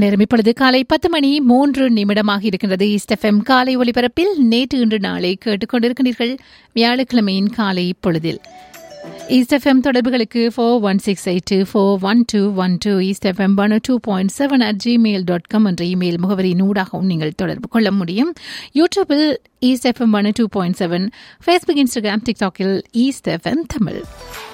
நேரம் இப்பொழுது காலை பத்து மணி மூன்று நிமிடமாக இருக்கின்றது இஸ்டெஃப்எம் காலை ஒலிபரப்பில் நேற்று இன்று நாளை கேட்டுக்கொண்டிருக்கிறீர்கள் வியாழக்கிழமையின் காலை பொழுதில் ஈஸ்டெஃப்எம் தொடர்புகளுக்கு four one six eight two four one two one two East FM one two point seven at Gmail dot com என்ற இமெயில் முகவரியின் ஊடாகவும் நீங்கள் தொடர்பு கொள்ள முடியும் யூடியூபில் East FM one two point seven Facebook Instagram டிக்டாக்கில் ஈஸ்ட் எஃப்எம் தமிழ்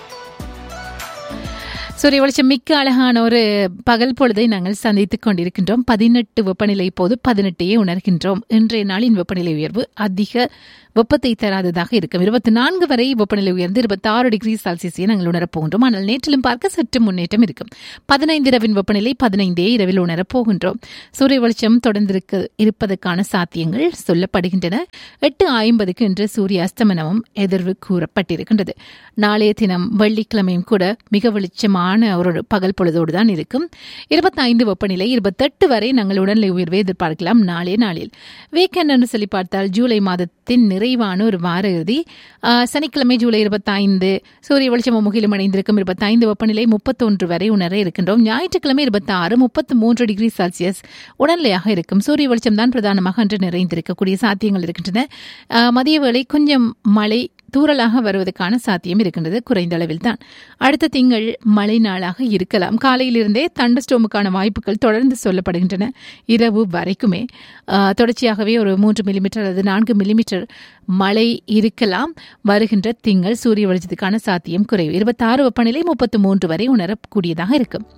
சூரிய வெளிச்சம் மிக்க அழகான ஒரு பகல் பொழுதை நாங்கள் சந்தித்துக் கொண்டிருக்கின்றோம் பதினெட்டு வெப்பநிலை இப்போது பதினெட்டையே உணர்கின்றோம் இன்றைய நாளின் வெப்பநிலை உயர்வு அதிக வெப்பத்தை தராததாக இருக்கும் இருபத்தி நான்கு வரை வெப்பநிலை உயர்ந்து இருபத்தி ஆறு டிகிரி செல்சியஸை நாங்கள் உணரப் போகின்றோம் ஆனால் நேற்றிலும் பார்க்க சற்று முன்னேற்றம் இருக்கும் பதினைந்து இரவின் வெப்பநிலை பதினைந்தே இரவில் உணரப் போகின்றோம் சூரிய வெளிச்சம் தொடர்ந்திருக்க இருப்பதற்கான சாத்தியங்கள் சொல்லப்படுகின்றன எட்டு ஐம்பதுக்கு இன்று சூரிய அஸ்தமனமும் எதிர்வு கூறப்பட்டிருக்கின்றது நாளைய தினம் வெள்ளிக்கிழமையும் கூட மிக வெளிச்சமான ஒரு பகல் பொழுதோடு தான் இருக்கும் இருபத்தைந்து வெப்பநிலை இருபத்தெட்டு வரை நாங்கள் உடல்நிலை உயர்வை எதிர்பார்க்கலாம் நாளைய நாளில் வீக்கெண்ட் என்று சொல்லி பார்த்தால் ஜூலை மாதத்தின் நிறைவான ஒரு வார இறுதி சனிக்கிழமை ஜூலை இருபத்தைந்து சூரிய வெளிச்சம் முகிலும் அடைந்திருக்கும் இருபத்தைந்து வெப்பநிலை முப்பத்தொன்று வரை உணர இருக்கின்றோம் ஞாயிற்றுக்கிழமை இருபத்தி ஆறு முப்பத்து மூன்று டிகிரி செல்சியஸ் உடல்நிலையாக இருக்கும் சூரிய வெளிச்சம் தான் பிரதானமாக அன்று நிறைந்திருக்கக்கூடிய சாத்தியங்கள் இருக்கின்றன மதிய வேளை கொஞ்சம் மழை தூரலாக வருவதற்கான சாத்தியம் இருக்கின்றது குறைந்த அளவில் தான் அடுத்த திங்கள் மழை நாளாக இருக்கலாம் காலையிலிருந்தே தண்டஸ்டோமுக்கான வாய்ப்புகள் தொடர்ந்து சொல்லப்படுகின்றன இரவு வரைக்குமே தொடர்ச்சியாகவே ஒரு மூன்று மில்லிமீட்டர் அல்லது நான்கு மில்லிமீட்டர் மழை இருக்கலாம் வருகின்ற திங்கள் சூரிய வெளிச்சத்துக்கான சாத்தியம் குறைவு இருபத்தாறு வெப்பநிலை முப்பத்து மூன்று வரை உணரக்கூடியதாக இருக்கும்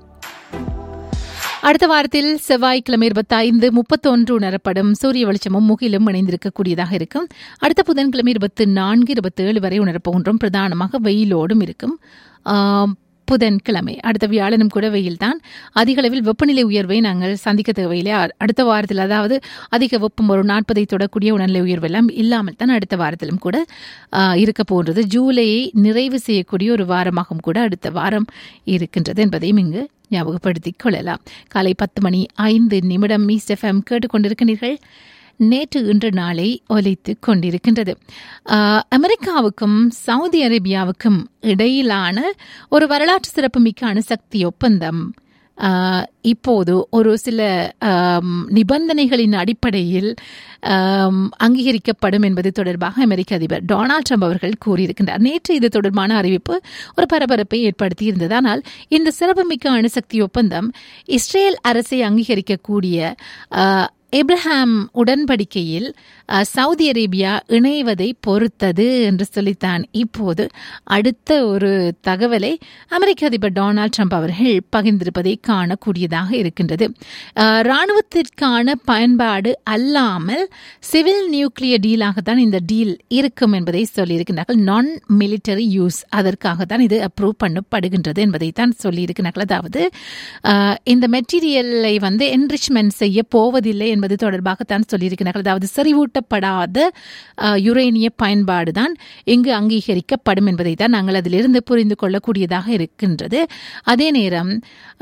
அடுத்த வாரத்தில் செவ்வாய்க்கிழமை இருபத்தி ஐந்து முப்பத்தொன்று உணரப்படும் சூரிய வெளிச்சமும் முகிலும் இணைந்திருக்கக்கூடியதாக இருக்கும் அடுத்த புதன்கிழமை இருபத்தி நான்கு இருபத்தி ஏழு வரை உணரப்போகின்றோம் பிரதானமாக வெயிலோடும் இருக்கும் புதன்கிழமை அடுத்த வியாழனும் கூட வெயில் தான் அதிக அளவில் வெப்பநிலை உயர்வை நாங்கள் சந்திக்க தேவையில்லை அடுத்த வாரத்தில் அதாவது அதிக வெப்பம் ஒரு நாற்பதை தொடக்கூடிய உணர்நிலை உயர்வெல்லாம் இல்லாமல் தான் அடுத்த வாரத்திலும் கூட இருக்க போன்றது ஜூலையை நிறைவு செய்யக்கூடிய ஒரு வாரமாகவும் கூட அடுத்த வாரம் இருக்கின்றது என்பதையும் இங்கு ஞாபகப்படுத்திக் கொள்ளலாம் காலை பத்து மணி ஐந்து நிமிடம் மீஸ் எஃப்எம் கேட்டுக்கொண்டிருக்கிறீர்கள் நேற்று இன்று நாளை ஒலித்து கொண்டிருக்கின்றது அமெரிக்காவுக்கும் சவுதி அரேபியாவுக்கும் இடையிலான ஒரு வரலாற்று சிறப்புமிக்க அணுசக்தி ஒப்பந்தம் இப்போது ஒரு சில நிபந்தனைகளின் அடிப்படையில் அங்கீகரிக்கப்படும் என்பது தொடர்பாக அமெரிக்க அதிபர் டொனால்ட் ட்ரம்ப் அவர்கள் கூறியிருக்கின்றார் நேற்று இது தொடர்பான அறிவிப்பு ஒரு பரபரப்பை ஏற்படுத்தி இருந்தது ஆனால் இந்த சிறப்புமிக்க அணுசக்தி ஒப்பந்தம் இஸ்ரேல் அரசை அங்கீகரிக்கக்கூடிய எப்ரஹாம் உடன்படிக்கையில் சவுதி அரேபியா இணைவதை பொறுத்தது என்று சொல்லித்தான் இப்போது அடுத்த ஒரு தகவலை அமெரிக்க அதிபர் டொனால்ட் ட்ரம்ப் அவர்கள் பகிர்ந்திருப்பதை காணக்கூடியதாக இருக்கின்றது இராணுவத்திற்கான பயன்பாடு அல்லாமல் சிவில் நியூக்ளியர் டீலாகத்தான் இந்த டீல் இருக்கும் என்பதை சொல்லியிருக்கிறார்கள் நான் மிலிட்டரி யூஸ் அதற்காகத்தான் இது அப்ரூவ் பண்ணப்படுகின்றது என்பதைத்தான் சொல்லியிருக்கிறார்கள் அதாவது இந்த மெட்டீரியலை வந்து என்ரிச்மெண்ட் செய்ய போவதில்லை என்பது தொடர்பாகத்தான் சொல்லியிருக்கிறார்கள் அதாவது செறிவூட்டப்படாத யுரேனிய பயன்பாடு தான் இங்கு அங்கீகரிக்கப்படும் என்பதை தான் நாங்கள் அதிலிருந்து புரிந்து கொள்ளக்கூடியதாக இருக்கின்றது அதே நேரம்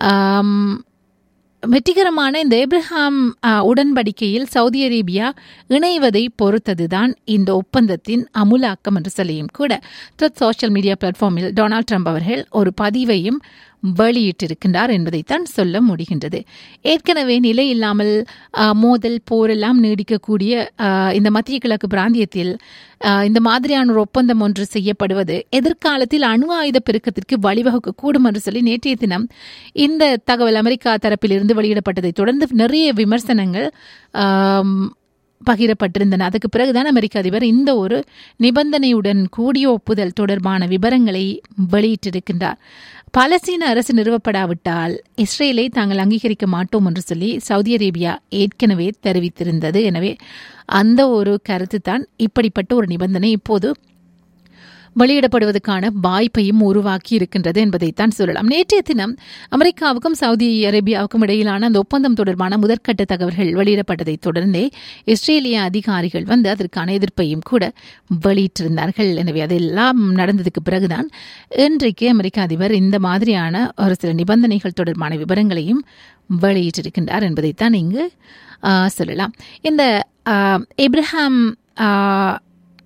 வெற்றிகரமான இந்த ஏப்ரஹாம் உடன்படிக்கையில் சவுதி அரேபியா இணைவதை பொறுத்ததுதான் இந்த ஒப்பந்தத்தின் அமுலாக்கம் என்று சொல்லியும் கூட ட்ரத் சோஷியல் மீடியா பிளாட்ஃபார்மில் டொனால்ட் ட்ரம்ப் அவர்கள் ஒரு பதிவையும் வெளியிட்டிருக்கின்றார் என்பதைத்தான் சொல்ல முடிகின்றது ஏற்கனவே நிலை இல்லாமல் மோதல் போரெல்லாம் நீடிக்கக்கூடிய இந்த மத்திய கிழக்கு பிராந்தியத்தில் இந்த மாதிரியான ஒரு ஒப்பந்தம் ஒன்று செய்யப்படுவது எதிர்காலத்தில் அணு ஆயுத பெருக்கத்திற்கு வழிவகுக்க கூடும் என்று சொல்லி நேற்றைய தினம் இந்த தகவல் அமெரிக்கா தரப்பிலிருந்து வெளியிடப்பட்டதை தொடர்ந்து நிறைய விமர்சனங்கள் பகிரப்பட்டிருந்தன அதுக்கு பிறகுதான் அமெரிக்க அதிபர் இந்த ஒரு நிபந்தனையுடன் கூடிய ஒப்புதல் தொடர்பான விவரங்களை வெளியிட்டிருக்கின்றார் பாலஸ்தீன அரசு நிறுவப்படாவிட்டால் இஸ்ரேலை தாங்கள் அங்கீகரிக்க மாட்டோம் என்று சொல்லி சவுதி அரேபியா ஏற்கனவே தெரிவித்திருந்தது எனவே அந்த ஒரு கருத்து தான் இப்படிப்பட்ட ஒரு நிபந்தனை இப்போது வெளியிடப்படுவதற்கான வாய்ப்பையும் உருவாக்கி இருக்கின்றது என்பதைத்தான் சொல்லலாம் நேற்றைய தினம் அமெரிக்காவுக்கும் சவுதி அரேபியாவுக்கும் இடையிலான அந்த ஒப்பந்தம் தொடர்பான முதற்கட்ட தகவல்கள் வெளியிடப்பட்டதை தொடர்ந்தே இஸ்ரேலிய அதிகாரிகள் வந்து அதற்கான எதிர்ப்பையும் கூட வெளியிட்டிருந்தார்கள் எனவே அதெல்லாம் நடந்ததுக்கு பிறகுதான் இன்றைக்கு அமெரிக்க அதிபர் இந்த மாதிரியான ஒரு சில நிபந்தனைகள் தொடர்பான விவரங்களையும் வெளியிட்டிருக்கின்றார் என்பதைத்தான் இங்கு சொல்லலாம் இந்த எப்ரஹாம்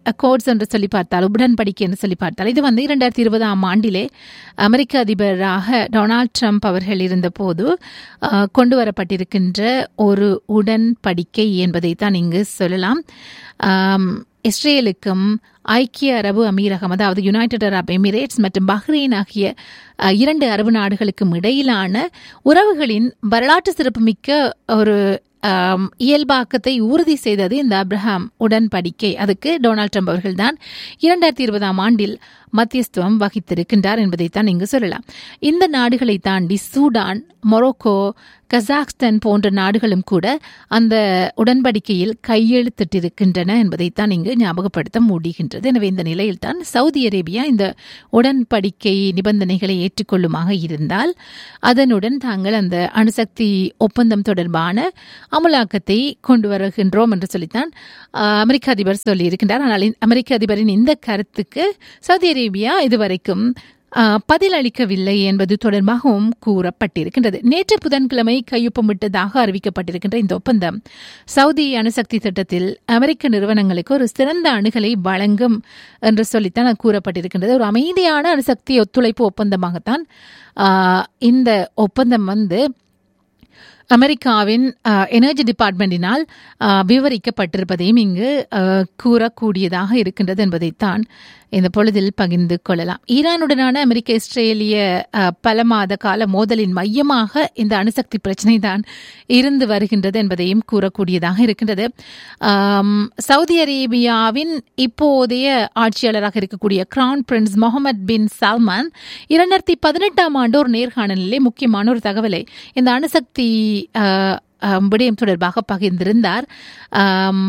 அக்கோர்ட்ஸ் என்று சொல்லி பார்த்தால் உடன்படிக்கை என்று சொல்லி பார்த்தால் இது வந்து இரண்டாயிரத்தி இருபதாம் ஆண்டிலே அமெரிக்க அதிபராக டொனால்ட் ட்ரம்ப் அவர்கள் இருந்தபோது அஹ், கொண்டு வரப்பட்டிருக்கின்ற ஒரு உடன்படிக்கை என்பதை தான் இங்கு சொல்லலாம் ஆம், இஸ்ரேலுக்கும் ஐக்கிய அரபு அமீரகம் அதாவது யுனைடெட் அரப் எமிரேட்ஸ் மற்றும் பஹ்ரைன் ஆகிய அஹ், இரண்டு அரபு நாடுகளுக்கும் இடையிலான உறவுகளின் வரலாற்று சிறப்புமிக்க ஒரு ஆம், இயல்பாக்கத்தை உறுதி செய்தது இந்த அப்ரஹாம் உடன்படிக்கை அதுக்கு டொனால்ட் ட்ரம்ப் அவர்கள்தான் இரண்டாயிரத்தி இருபதாம் ஆண்டில் மத்தியஸ்துவம் வகித்திருக்கின்றார் என்பதைத்தான் இங்கு சொல்லலாம் இந்த நாடுகளை தாண்டி சூடான் மொரோக்கோ கசாக்ஸ்தான் போன்ற நாடுகளும் கூட அந்த உடன்படிக்கையில் கையெழுத்திட்டிருக்கின்றன என்பதைத்தான் இங்கு ஞாபகப்படுத்த முடிகின்றது எனவே இந்த நிலையில்தான் சவுதி அரேபியா இந்த உடன்படிக்கை நிபந்தனைகளை ஏற்றுக்கொள்ளுமாக இருந்தால் அதனுடன் தாங்கள் அந்த அணுசக்தி ஒப்பந்தம் தொடர்பான அமலாக்கத்தை கொண்டு வருகின்றோம் என்று சொல்லித்தான் ஆஹ், அமெரிக்க அதிபர் சொல்லியிருக்கின்றார் ஆனால் இந்த- அமெரிக்க அதிபரின் இந்த கருத்துக்கு சவுதி அரேபியா இதுவரைக்கும் ஆஹ், பதிலளிக்கவில்லை என்பது தொடர்பாகவும் கூறப்பட்டிருக்கின்றது நேற்று புதன்கிழமை கையொப்பமிட்டதாக அறிவிக்கப்பட்டிருக்கின்ற இந்த ஒப்பந்தம் சவுதி அணுசக்தி திட்டத்தில் அமெரிக்க நிறுவனங்களுக்கு ஒரு சிறந்த அணுகலை வழங்கும் என்று சொல்லித்தான் கூறப்பட்டிருக்கின்றது ஒரு அமைதியான அணுசக்தி ஒத்துழைப்பு ஒப்பந்தமாகத்தான் ஆஹ், இந்த ஒப்பந்தம் வந்து அமெரிக்காவின் எனர்ஜி டிபார்ட்மெண்டினால் அஹ், விவரிக்கப்பட்டிருப்பதையும் இங்கு அஹ், கூறக்கூடியதாக இருக்கின்றது என்பதைத்தான் இந்த பொழுதில் பகிர்ந்து கொள்ளலாம் ஈரானுடனான அமெரிக்க இஸ்ரேலிய அஹ், பல மாத கால மோதலின் மையமாக இந்த அணுசக்தி பிரச்சனை தான் இருந்து வருகின்றது என்பதையும் கூறக்கூடியதாக இருக்கின்றது ஆம், சவுதி அரேபியாவின் இப்போதைய ஆட்சியாளராக இருக்கக்கூடிய crown prince Mohammed bin Salman இரண்டாயிரத்தி பதினெட்டாம் ஆண்டு ஒரு நேர்காணலிலே முக்கியமான ஒரு தகவலை இந்த அணுசக்தி அஹ், அஹ், விடயம் தொடர்பாக பகிர்ந்திருந்தார் ஆம்,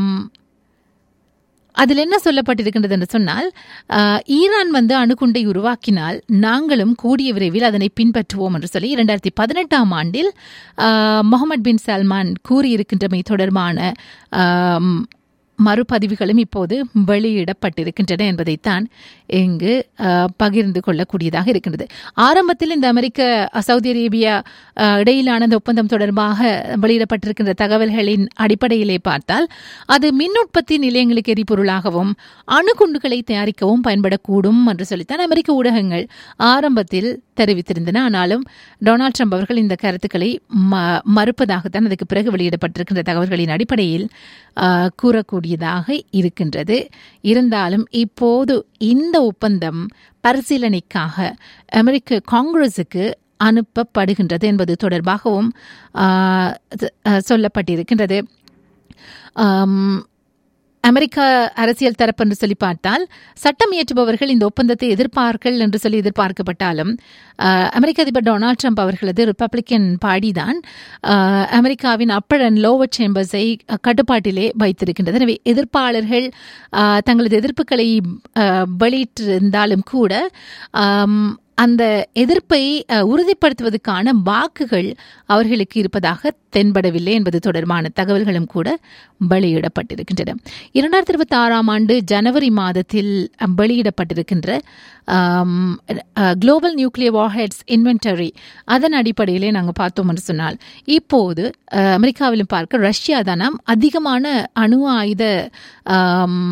அதில் என்ன சொல்லப்பட்டிருக்கின்றது என்று சொன்னால் ஆஹ், ஈரான் வந்து அணுகுண்டை உருவாக்கினால் நாங்களும் கூடிய விரைவில் அதனை பின்பற்றுவோம் என்று சொல்லி இரண்டாயிரத்தி பதினெட்டாம் ஆண்டில் ஆஹ், முகமது பின் சல்மான் கூறியிருக்கின்றமை தொடர்பான ஆம், மறுபதிவுகளும் இப்போது வெளியிடப்பட்டிருக்கின்றன என்பதைத்தான் இங்கு ஆஹ், பகிர்ந்து கொள்ளக்கூடியதாக இருக்கின்றது ஆரம்பத்தில் இந்த அமெரிக்க அஹ், சவுதி அரேபியா ஆஹ், இடையிலான இந்த ஒப்பந்தம் தொடர்பாக வெளியிடப்பட்டிருக்கின்ற தகவல்களின் அடிப்படையிலே பார்த்தால் அது மின் உற்பத்தி நிலையங்களுக்கு எரிபொருளாகவும் அணுகுண்டுகளை தயாரிக்கவும் பயன்படக்கூடும் என்று சொல்லித்தான் அமெரிக்க ஊடகங்கள் ஆரம்பத்தில் தெரிவித்திருந்தன ஆனாலும் டொனால்ட் ட்ரம்ப் அவர்கள் இந்த கருத்துக்களை ம- மறுப்பதாகத்தான் அதுக்கு பிறகு வெளியிடப்பட்டிருக்கின்ற தகவல்களின் அடிப்படையில் ஆஹ், கூறக்கூடியதாக இருக்கின்றது இருந்தாலும் இப்போது இந்த ஒப்பந்தம் பரிசீலனைக்காக அமெரிக்க காங்கிரசுக்கு அனுப்பப்படுகின்றது என்பது தொடர்பாகவும் ஆஹ், து- ஆஹ், சொல்லப்பட்டிருக்கின்றது ஆம், அமெரிக்க அரசியல் தரப்பு என்று சொல்லி பார்த்தால் சட்டம் இயற்றுபவர்கள் இந்த ஒப்பந்தத்தை எதிர்ப்பார்கள் என்று சொல்லி எதிர்பார்க்கப்பட்டாலும் ஆஹ், அமெரிக்க அதிபர் டொனால்ட் ட்ரம்ப் அவர்களது ரிப்பப்ளிக்கன் பார்ட்டிதான் ஆஹ், அமெரிக்காவின் அப்பர் அண்ட் லோவர் சேம்பர்ஸை கட்டுப்பாட்டிலே வைத்திருக்கின்றது எனவே எதிர்ப்பாளர்கள் ஆஹ், தங்களது எதிர்ப்புகளை ஆஹ், வெளியிட்டிருந்தாலும் கூட ஆம், அந்த எதிர்ப்பை அஹ், உறுதிப்படுத்துவதற்கான வாக்குகள் அவர்களுக்கு இருப்பதாக தென்படவில்லை என்பது தொடர்பான தகவல்களும் கூட வெளியிடப்பட்டிருக்கின்றன இரண்டாயிரத்தி இருபத்தி ஆறாம் ஆண்டு ஜனவரி மாதத்தில் அஹ், வெளியிடப்பட்டிருக்கின்ற குளோபல் நியூக்ளியர் வார்ஹெட்ஸ் இன்வென்டரி அதன் அடிப்படையிலே நாங்கள் பார்த்தோம் என்று சொன்னால் இப்போது அஹ், அமெரிக்காவிலும் பார்க்க ரஷ்யா தானாம் அதிகமான அணு ஆயுத ஆம்,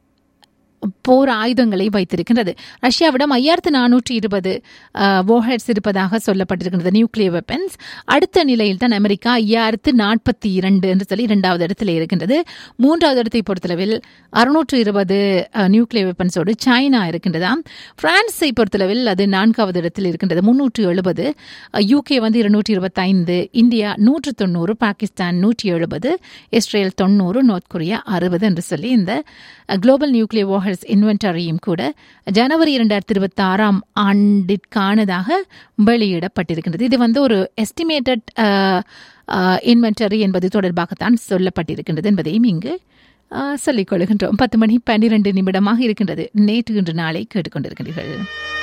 போர் ஆயுதங்களை வைத்திருக்கின்றது ரஷ்யாவிடம் ஐயாயிரத்து நானூற்றி இருபது வோஹெட்ஸ் இருப்பதாக சொல்லப்பட்டிருக்கின்றது நியூக்ளியர் வெப்பன்ஸ் அடுத்த நிலையில் தான் அமெரிக்கா ஐயாயிரத்து நாற்பத்தி இரண்டு என்று சொல்லி இரண்டாவது இடத்தில் இருக்கின்றது மூன்றாவது இடத்தை பொறுத்தளவில் அறுநூற்று இருபது நியூக்ளியர் வெப்பன்ஸோடு சைனா இருக்கின்றதாம் பிரான்ஸை பொறுத்தளவில் அது நான்காவது இடத்தில் இருக்கின்றது முன்னூற்று எழுபது யூகே வந்து இருநூற்றி இருபத்தைந்து இந்தியா நூற்று தொண்ணூறு பாகிஸ்தான் நூற்றி எழுபது இஸ்ரேல் தொண்ணூறு நார்த் கொரியா அறுபது என்று சொல்லி இந்த குளோபல் நியூக்ளியர் வார்ஹெட்ஸ் இன்வென்டரியும் கூட ஜனவரி இரண்டாயிரத்தி இருபத்தி ஆறாம் ஆண்டிற்கானதாக வெளியிடப்பட்டிருக்கின்றது இது வந்து ஒரு எஸ்டிமேட்டட் இன்வென்டரி என்பது தொடர்பாகத்தான் சொல்லப்பட்டிருக்கின்றது என்பதையும் இங்கு ஆஹ், சொல்லிக் கொள்கின்றோம் பத்து மணி பன்னிரண்டு நிமிடமாக இருக்கின்றது நேற்று இன்று நாளை கேட்டுக்கொண்டிருக்கின்றீர்கள்